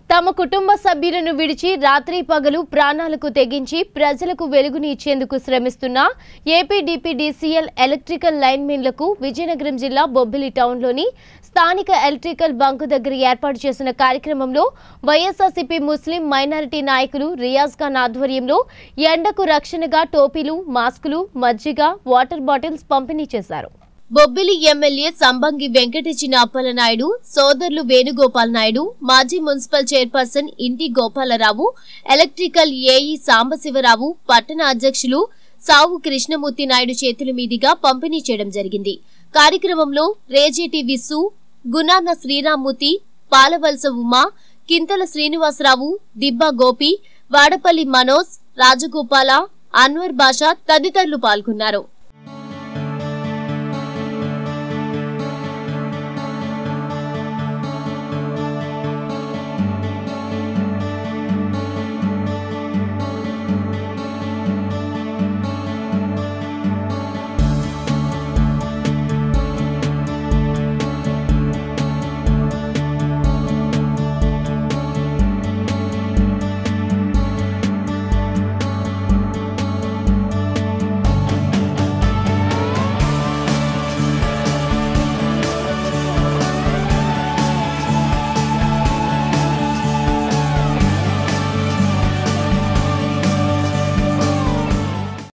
తమ కుటుంబ సభ్యులను విడిచి రాత్రి పగలు ప్రాణాలకు తెగించి ప్రజలకు వెలుగుని ఇచ్చేందుకు శ్రమిస్తున్న ఏపీ డిపిడిసిఎల్ ఎలక్ట్రికల్ లైన్మెన్లకు విజయనగరం జిల్లా బొబ్బిలి టౌన్లోని స్థానిక ఎలక్ట్రికల్ బంకు దగ్గర ఏర్పాటు చేసిన కార్యక్రమంలో వైఎస్ఆర్సీపీ ముస్లిం మైనారిటీ నాయకులు రియాజ్ ఖాన్ ఆధ్వర్యంలో ఎండకు రక్షణగా టోపీలు మాస్కులు మజ్జిగ వాటర్ బాటిల్స్ పంపిణీ చేశారు బొబ్బిలి ఎమ్మెల్యే సంబంగి వెంకటచిన అప్పలనాయుడు సోదరులు వేణుగోపాల్ నాయుడు మాజీ మున్సిపల్ చైర్పర్సన్ ఇంటి గోపాలరావు ఎలక్ట్రికల్ ఏఈ సాంబశివరావు పట్టణ అధ్యక్షులు సావు కృష్ణమూర్తి నాయుడు చేతుల మీదుగా పంపిణీ చేయడం జరిగింది కార్యక్రమంలో రేజేటి విస్సు గుణాన శ్రీరామ్మూర్తి పాలవలస ఉమా కింతల శ్రీనివాసరావు దిబ్బా గోపి వాడపల్లి మనోజ్ రాజగోపాల అన్వర్ బాషా తదితరులు పాల్గొన్నారు